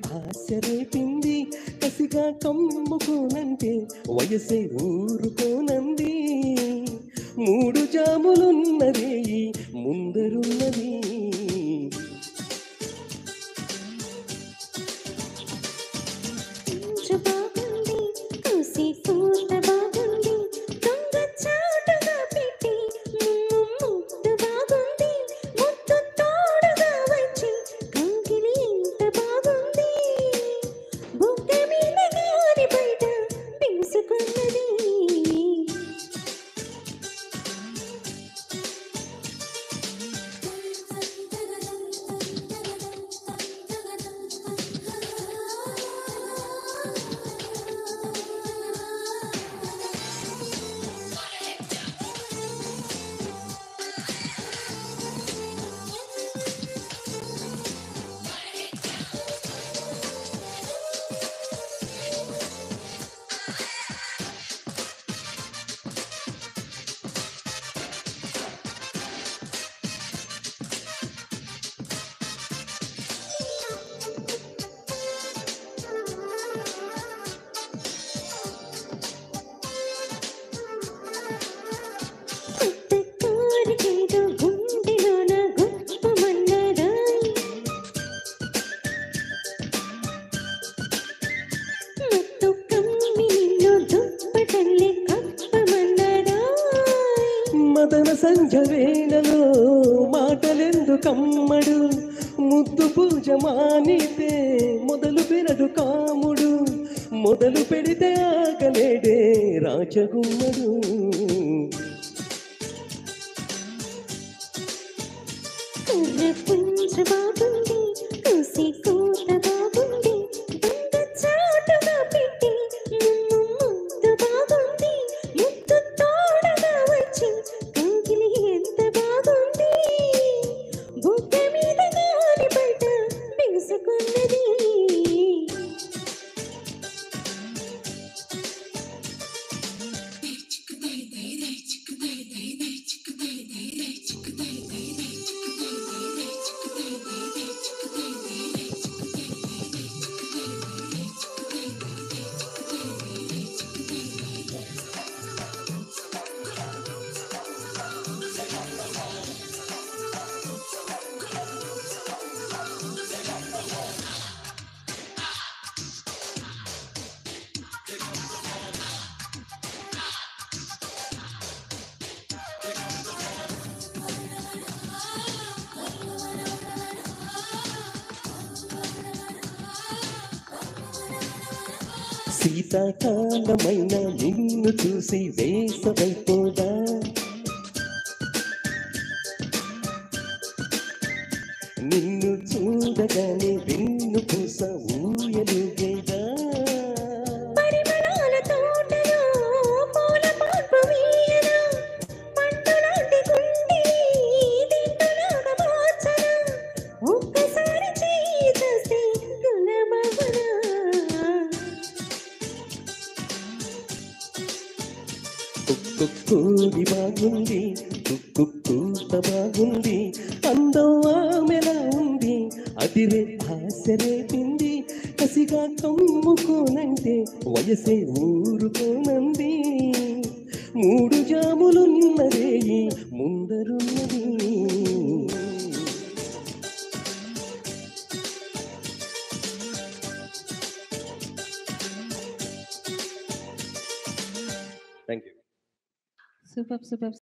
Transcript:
ఆశ రేపింది కసిగా కమ్ముకోనంటే వయసే ఊరుకోనంది మూడు జాములున్నది ముందరున్నది పించు బాగుంది కూసి కూత బాగుంది దొంగ చాటుగా పెట్టి ముద్దు బాగుంది ముద్దు తోడుగా వచ్చి కంకిలి ఎంత బాగుంది బుగ్గ మీద గారి బయట పిలుసుకున్నది కొత్త కోరికేదో గుండెలోన గుప్పమన్నదా ముత్తు కమ్మి నిన్ను దుప్పటల్లే కప్పమన్నదా మదన సంధ్య వేళలో మాటలెందుకమ్మడు ముద్దు పూజ మానితే మొదలు పెరడు కాముడు మొదలు పెడితే ఆగలేడే రాజగుమ్మడు కుర్ర పుంజ బాగుంది కూసి కూత బాగుంది దొంగ చాటుగా పెట్టి ముద్దు బాగుంది ముద్దు తోడుగా వచ్చి కంకిలి ఎంత బాగుంది బుగ్గ మీద గాలి బయట వేసుకున్నది శీతాకాలమైన నిన్ను చూసి వేసవైపోదా నిన్ను చూడగానే వెన్ను పూస ఊయలుగేదా పరిమళాల తోటలో పూల పాన్పు వీయనా పండులాంటి గుండె దిండులాగా మార్చనా ఒక్కసారి చేయి చూస్తే గుణమవనా కుక్కుడి బాగుంది కుక్కు కూత బాగుంది అందం ఆమెలా ఉంది అదిరే ఆశ రేపింది కసిగా కమ్ముకోనంటే వయసే ఊరుకోనంది మూడు జాములున్నదే ముందరున్నది థ్యాంక్ యూ సూపర్ సూపర్